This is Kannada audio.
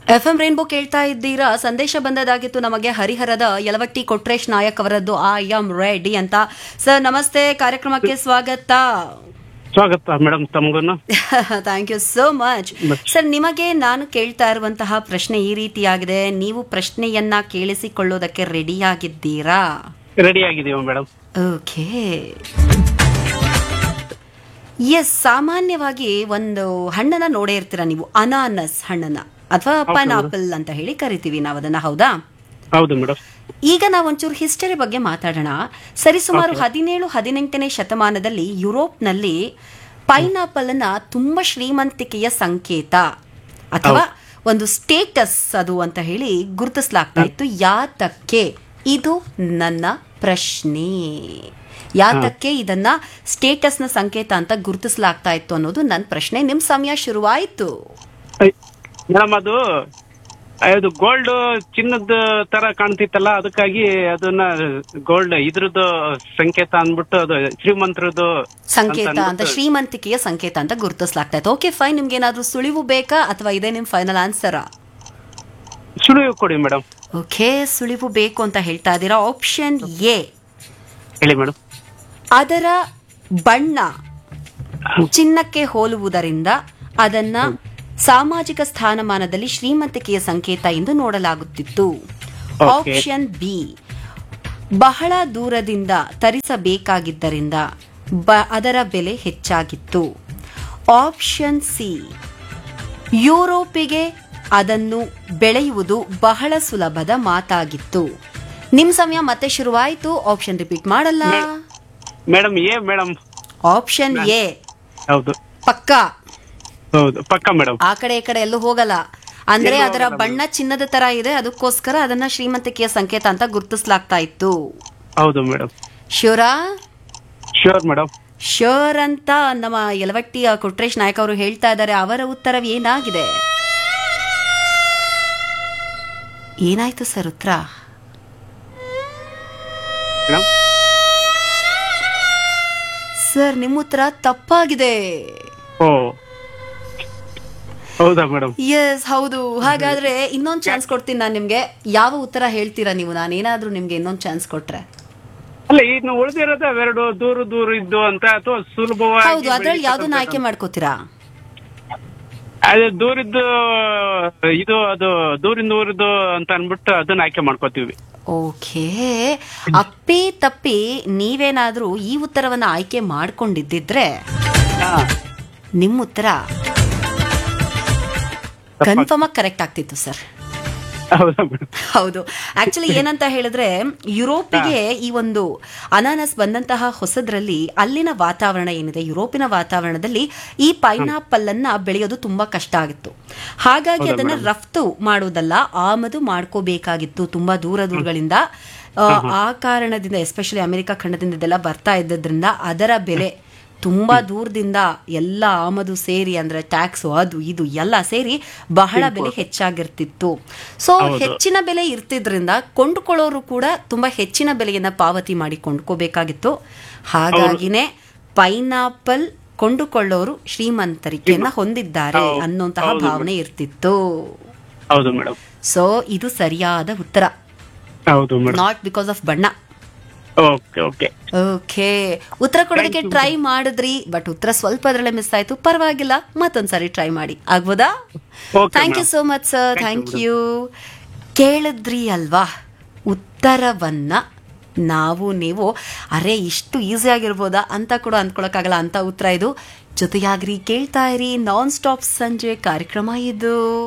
ಎಫ್ ಎಂ ರೈನ್ಬೋ ಕೇಳ್ತಾ ಇದ್ದೀರಾ ಸಂದೇಶ ಬಂದದಾಗಿತ್ತು ನಮಗೆ ಹರಿಹರದ ಯಲವಟ್ಟಿ ಕೊಟ್ರೇಶ್ ನಾಯಕ್ ಅವರದ್ದು ಐ ಆಮ್ ರೆಡಿ ಅಂತ ಸರ್ ನಮಸ್ತೆ ಕಾರ್ಯಕ್ರಮಕ್ಕೆ ಸ್ವಾಗತ ಸ್ವಾಗತ ಮೇಡಮ್ ತಮಗೂನು thank you so much sir ನಿಮಗೆ ನಾನು ಕೇಳ್ತಾ ಇರುವಂತಹ ಪ್ರಶ್ನೆ ಈ ರೀತಿಯಾಗಿದೆ ನೀವು ಪ್ರಶ್ನೆಯನ್ನ ಕೇಳಿಸಿಕೊಳ್ಳೋದಕ್ಕೆ ರೆಡಿಯಾಗಿದ್ದೀರಾ ರೆಡಿ ಆಗಿದೀವಿ ಮೇಡಮ್ ಓಕೆ ಎಸ್ ಸಾಮಾನ್ಯವಾಗಿ ಒಂದು ಹಣ್ಣನ್ನ ನೋಡೇ ಇರ್ತೀರಾ ನೀವು ಅನಾನಸ್ ಹಣ್ಣನ್ನ ಅಥವಾ ಪೈನಾಪಲ್ ಅಂತ ಹೇಳಿ ಕರಿತೀವಿ ನಾವು ಅದನ್ನ ಹೌದಾ ಹೌದು ಮೇಡಮ್ ಈಗ ನಾವು ಒಂಚೂರು ಹಿಸ್ಟರಿ ಬಗ್ಗೆ ಮಾತಾಡೋಣ ಸರಿಸುಮಾರು ಹದಿನೇಳು ಹದಿನೆಂಟನೇ ಶತಮಾನದಲ್ಲಿ ಯುರೋಪ್ನಲ್ಲಿ ಪೈನಾಪಲ್ ಅನ್ನ ತುಂಬಾ ಶ್ರೀಮಂತಿಕೆಯ ಸಂಕೇತ ಅಥವಾ ಒಂದು ಸ್ಟೇಟಸ್ ಅದು ಅಂತ ಹೇಳಿ ಗುರುತಿಸಲಾಗ್ತಾ ಇತ್ತು ಯಾತಕ್ಕೆ ಇದು ನನ್ನ ಪ್ರಶ್ನೆ ಯಾತಕ್ಕೆ ಇದನ್ನ ಸ್ಟೇಟಸ್ನ ಸಂಕೇತ ಅಂತ ಗುರುತಿಸಲಾಗ್ತಾ ಇತ್ತು ಅನ್ನೋದು ನನ್ನ ಪ್ರಶ್ನೆ ನಿಮ್ ಸಮಯ ಶುರುವಾಯಿತು ಮೇಡಮ್ ಅದು ಅದು ಗೋಲ್ಡ್ ಚಿನ್ನದ ತರ ಕಾಣ್ತಿತ್ತಲ್ಲ ಅದಕ್ಕಾಗಿ ಅದನ್ನ ಗೋಲ್ಡ್ ಇದ್ರದ್ದು ಸಂಕೇತ ಅಂದ್ಬಿಟ್ಟು ಅದು ಶ್ರೀಮಂತರದ್ದು ಸಂಕೇತ ಅಂತ ಅಂದ್ಬಿಟ್ಟು- ಶ್ರೀಮಂತಿಕೆಯ ಸಂಕೇತ ಅಂತ ಗುರುತಿಸಲಾಗ್ತಾ ಇತ್ತು ಓಕೆ ಫೈನ್ ನಿಮ್ಗೆ ಏನಾದ್ರೂ ಸುಳಿವು ಬೇಕಾ ಅಥವಾ ಇದೇ ನಿಮ್ ಫೈನಲ್ ಆನ್ಸರಾ ಸುಳಿವು ಕೊಡಿ ಮೇಡಮ್ ಓಕೆ ಸುಳಿವು ಬೇಕು ಅಂತ ಹೇಳ್ತಾ ಇದ್ದೀರಾ ಆಪ್ಷನ್ ಎ ಹೇಳಿ ಮೇಡಮ್ ಅದರ ಬಣ್ಣ ಚಿನ್ನಕ್ಕೆ ಹೋಲುವುದರಿಂದ ಅದನ್ನ ಸಾಮಾಜಿಕ ಸ್ಥಾನಮಾನದಲ್ಲಿ ಶ್ರೀಮಂತಿಕೆಯ ಸಂಕೇತ ಎಂದು ನೋಡಲಾಗುತ್ತಿತ್ತು Okay. ಆಪ್ಷನ್ ಬಿ ಬಹಳ ದೂರದಿಂದ ತರಿಸಬೇಕಾಗಿದ್ದರಿಂದ ಬ- ಅದರ ಬೆಲೆ ಹೆಚ್ಚಾಗಿತ್ತು ಆಪ್ಷನ್ ಸಿ ಯುರೋಪಿಗೆ ಅದನ್ನು ಬೆಳೆಯುವುದು ಬಹಳ ಸುಲಭದ ಮಾತಾಗಿತ್ತು ನಿಮ್ ಸಮಯ ಮತ್ತೆ ಶುರುವಾಯಿತು ಆಪ್ಷನ್ ರಿಪೀಟ್ ಮಾಡಲ್ಲ madam A madam option A ಹೌದು ಪಕ್ಕ ಹೌದು ಪಕ್ಕ ಮೇಡಮ್ ಆ ಕಡೆ ಈ ಕಡೆ ಎಲ್ಲೂ ಹೋಗಲ್ಲ ಅಂದ್ರೆ ಎಲ್ಲೂ ಅದರ ಹೋಗಲ್ಲ ಬಣ್ಣ ಚಿನ್ನದ ತರ ಇದೆ ಅದಕ್ಕೋಸ್ಕರ ಅದನ್ನ ಶ್ರೀಮಂತಿಕೆಯ ಸಂಕೇತ ಅಂತ ಗುರುತಿಸಲಾಗ್ತಾ ಇತ್ತು ಹೌದು ಮೇಡಮ್ ಶ್ಯೂರಾ ಶ್ಯೂರ್ ಮೇಡಮ್ ಶ್ಯೂರ್ ಅಂತ ನಮ್ಮ ಯಲವಟ್ಟಿಯ ಕೊಟ್ರೇಶ್ ನಾಯಕ್ ಅವರು ಹೇಳ್ತಾ ಇದ್ದಾರೆ ಅವರ ಉತ್ತರ ಏನಾಗಿದೆ ಏನಾಯ್ತು ಸರ್ ಉತ್ತರ ಮೇಡಮ್ ಸರ್ ನಿಮ್ಮ ಉತ್ತರ ತಪ್ಪಾಗಿದೆ ಓ ಹೌದಾ ಮೇಡಮ್ ಎಸ್ ಹೌದು ಹಾಗಾದ್ರೆ ಇನ್ನೊಂದು ಚಾನ್ಸ್ ಕೊಡ್ತೀನಿ ನಾನು ನಿಮ್ಗೆ ಯಾವ ಉತ್ತರ ಹೇಳ್ತೀರಾ ನೀವು ನಾನೇನಾದ್ರೂ ನಿಮ್ಗೆ ಇನ್ನೊಂದು ಚಾನ್ಸ್ ಕೊಟ್ರೆ ಅಲ್ಲ ಇನ್ನು ಉಳಿದಿರೋದು ಅವೆರಡು ದೂರ ದೂರ ಇದ್ದು ಅಂತ ಅಥವಾ ಸುಲಭವಾಗಿ ಹೌದು ಅದ್ರಲ್ಲಿ ಯಾವ್ದನ್ನ ಆಯ್ಕೆ ಮಾಡ್ಕೋತೀರಾ ಅದೇ ದೂರಿದ್ದು ಇದು ಅದು ದೂರಿಂದ ಊರಿದ್ದು ಅಂತ ಅನ್ಬಿಟ್ಟು ಅದನ್ನ ಆಯ್ಕೆ ಮಾಡ್ಕೋತೀವಿ ಓಕೆ ಅಪ್ಪಿ ತಪ್ಪಿ ನೀವೇನಾದ್ರೂ ಈ ಉತ್ತರವನ್ನ ಆಯ್ಕೆ ಮಾಡ್ಕೊಂಡಿದ್ದಿದ್ರೆ ನಿಮ್ಮ ಉತ್ತರ ಕನ್ಫರ್ಮ್ ಆಗಿ ಕರೆಕ್ಟ್ ಆಗ್ತಿತ್ತು ಸರ್ ಹೌದಾ ಮೇಡಮ್ ಹೌದು ಆಕ್ಚುಲಿ ಏನಂತ ಹೇಳಿದ್ರೆ ಯುರೋಪಿಗೆ ಈ ಒಂದು ಅನಾನಸ್ ಬಂದಂತಹ ಹೊಸದ್ರಲ್ಲಿ ಅಲ್ಲಿನ ವಾತಾವರಣ ಏನಿದೆ ಯುರೋಪಿನ ವಾತಾವರಣದಲ್ಲಿ ಈ ಪೈನಾಪಲ್ ಅನ್ನ ಬೆಳೆಯೋದು ತುಂಬಾ ಕಷ್ಟ ಆಗಿತ್ತು ಹಾಗಾಗಿ ಅದನ್ನ ರಫ್ತು ಮಾಡುವುದಲ್ಲ ಆಮದು ಮಾಡ್ಕೋಬೇಕಾಗಿತ್ತು ತುಂಬಾ ದೂರ ದೂರಗಳಿಂದ ಆ, ಆ ಕಾರಣದಿಂದ ಎಸ್ಪೆಷಲಿ ಅಮೆರಿಕ ಖಂಡದಿಂದ ಇದೆಲ್ಲ ಬರ್ತಾ ಇದ್ದದ್ರಿಂದ ಅದರ ಬೆಲೆ ತುಂಬಾ ದೂರದಿಂದ ಎಲ್ಲ ಆಮದು ಸೇರಿ ಅಂದ್ರೆ ಟ್ಯಾಕ್ಸ್ ಅದು ಇದು ಎಲ್ಲ ಸೇರಿ ಬಹಳ ಬೆಲೆ ಹೆಚ್ಚಾಗಿರ್ತಿತ್ತು ಸೊ ಹೆಚ್ಚಿನ ಬೆಲೆ ಇರ್ತಿದ್ರಿಂದ ಕೊಂಡುಕೊಳ್ಳೋರು ಕೂಡ ತುಂಬಾ ಹೆಚ್ಚಿನ ಬೆಲೆಯನ್ನ ಪಾವತಿ ಮಾಡಿ ಕೊಂಡ್ಕೋಬೇಕಾಗಿತ್ತು ಹಾಗಾಗಿನೇ ಪೈನಾಪಲ್ ಕೊಂಡುಕೊಳ್ಳೋರು ಶ್ರೀಮಂತರಿಕೆಯನ್ನ ಹೊಂದಿದ್ದಾರೆ ಹೌದು. ಅನ್ನುವಂತಹ ಹೌದು ಭಾವನೆ ಇರ್ತಿತ್ತು ಹೌದು ಮೇಡಮ್ ಸೊ ಇದು ಸರಿಯಾದ ಉತ್ತರ ಹೌದು ಮೇಡಮ್ ನಾಟ್ ಬಿಕಾಸ್ ಆಫ್ ಬಣ್ಣ ಓಕೆ ಓಕೆ ಓಕೆ ಉತ್ತರ ಕೊಡೋದಕ್ಕೆ ಟ್ರೈ ಮಾಡಿದ್ರಿ ಬಟ್ ಉತ್ತರ ಸ್ವಲ್ಪ ಅದರಲ್ಲೇ ಮಿಸ್ ಆಯ್ತು ಪರವಾಗಿಲ್ಲ ಮತ್ತೊಂದ್ಸರಿ ಟ್ರೈ ಮಾಡಿ ಆಗ್ಬೋದಾ Okay, thank you ma'am. So much sir Thank thank you ಕೇಳಿದ್ರಿ ಅಲ್ವಾ ಉತ್ತರವನ್ನ ನಾವು ನೀವು ಅರೆ ಇಷ್ಟು ಈಸಿ ಆಗಿರ್ಬೋದಾ ಅಂತ ಕೂಡ ಅಂದ್ಕೊಳಕ್ಕಾಗಲ್ಲ ಅಂತ ಉತ್ತರ ಇದು ಜೊತೆಯಾಗ್ರಿ ಕೇಳ್ತಾ ಇರಿ ನಾನ್ ಸ್ಟಾಪ್ ಸಂಜೆ ಕಾರ್ಯಕ್ರಮ ಇದು